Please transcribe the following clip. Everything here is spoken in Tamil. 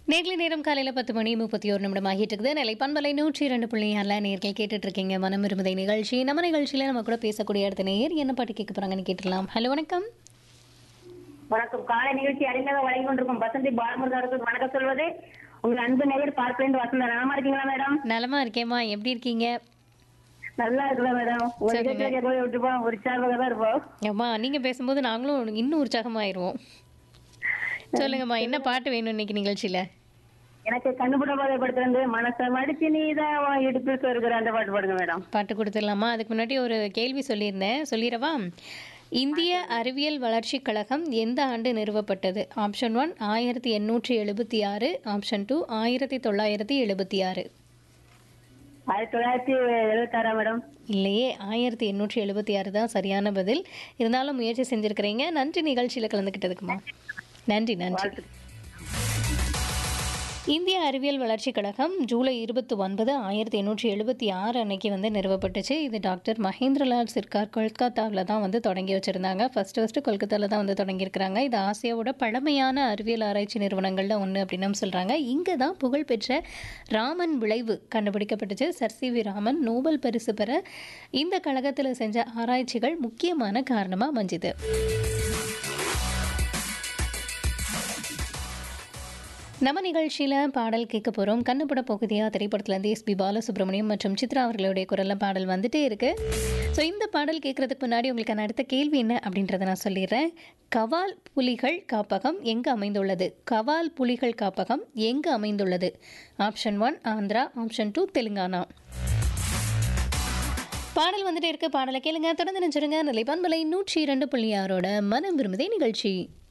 நேர்களை நேரம் காலையில் பத்து மணி முப்பத்தி ஒரு நிமிடம் ஆகிட்டு இருக்குது நிலை பண்பலை நூற்றி இரண்டு புள்ளி ஆறில் நேர்கள் கேட்டுட்டு இருக்கீங்க மனம் விரும்புதை நிகழ்ச்சி நம்ம நிகழ்ச்சியில் நம்ம கூட பேசக்கூடிய அடுத்த நேர் என்ன பாட்டு கேட்க போறாங்கன்னு கேட்டுடலாம் ஹலோ வணக்கம் வணக்கம் காலை நிகழ்ச்சி அறிமுக வழங்கி கொண்டிருக்கும் வசந்தி பாலமுருகருக்கு வணக்கம் சொல்வது உங்கள் அன்பு நேயர் பார்ப்பேன் வசந்தா நலமா இருக்கீங்களா மேடம் நலமா இருக்கேம்மா எப்படி இருக்கீங்க நல்லா இருக்குல்ல மேடம் ஒரு நிகழ்ச்சியில கேட்கவே விட்டுப்போம் ஒரு சார்பாக தான் இருப்போம் அம்மா நீங்க பேசும்போது நாங்களும் இன்னும் உற்சாகமாயிருவோம் சொல்லுங்கம்மா என்ன பாட்டு வேணும் இன்னைக்கு நிகழ்ச்சியில எனக்கு கண்ணுபட பாதைப்படுத்துறது மனசை மடிச்சு நீதான் இடுப்பில் சொருகிற அந்த பாட்டு பாடுங்க மேடம் பாட்டு கொடுத்துடலாமா அதுக்கு முன்னாடி ஒரு கேள்வி சொல்லியிருந்தேன் சொல்லிடவா இந்திய அறிவியல் வளர்ச்சிக் கழகம் எந்த ஆண்டு நிறுவப்பட்டது ஆப்ஷன் ஒன் ஆயிரத்தி எண்ணூற்றி எழுபத்தி ஆறு ஆப்ஷன் டூ ஆயிரத்தி தொள்ளாயிரத்தி எழுபத்தி ஆறு ஆயிரத்தி தொள்ளாயிரத்தி எழுபத்தாறாம் மேடம் இல்லையே ஆயிரத்தி எண்ணூற்றி எழுபத்தி ஆறு தான் சரியான பதில் இருந்தாலும் முயற்சி செஞ்சுருக்கிறீங்க நன்றி நிகழ்ச்சியில் கலந்துக்கிட்டதுக்குமா நன்றி நன்றி இந்திய அறிவியல் வளர்ச்சிக் கழகம் ஜூலை இருபத்தி ஒன்பது ஆயிரத்தி எண்ணூற்றி எழுபத்தி ஆறு அன்னைக்கு வந்து நிறுவப்பட்டுச்சு இது டாக்டர் மகேந்திரலால் சிர்கார் கொல்கத்தாவில் தான் வந்து தொடங்கி வச்சுருந்தாங்க ஃபர்ஸ்ட் ஃபஸ்ட்டு கொல்கத்தாவில் தான் வந்து தொடங்கியிருக்கிறாங்க இது ஆசியாவோட பழமையான அறிவியல் ஆராய்ச்சி நிறுவனங்களில் ஒன்று அப்படின்னு சொல்கிறாங்க இங்கே தான் புகழ்பெற்ற ராமன் விளைவு கண்டுபிடிக்கப்பட்டுச்சு sir C V Raman Nobel பரிசு பெற இந்த கழகத்தில் செஞ்ச ஆராய்ச்சிகள் முக்கியமான காரணமாக அமைஞ்சுது நம்ம நிகழ்ச்சியில் பாடல் கேட்க போகிறோம் கண்ணுப்பட பகுதியாக திரைப்படத்துலேருந்து எஸ்பி பாலசுப்ரமணியம் மற்றும் சித்ரா அவர்களுடைய குரலில் பாடல் வந்துட்டே இருக்கு ஸோ இந்த பாடல் கேட்குறதுக்கு முன்னாடி உங்களுக்கு அடுத்த கேள்வி என்ன அப்படின்றத நான் சொல்லிடுறேன் கவால் புலிகள் காப்பகம் எங்கே அமைந்துள்ளது கவால் புலிகள் காப்பகம் எங்கே அமைந்துள்ளது option one Andhra option two Telangana பாடல் வந்துட்டே இருக்கு பாடலை கேளுங்க தொடர்ந்து நினைச்சிருங்க நிலைப்பான்பலை நூற்றி இரண்டு புள்ளி ஆறோட மனம் விரும்புதே நிகழ்ச்சி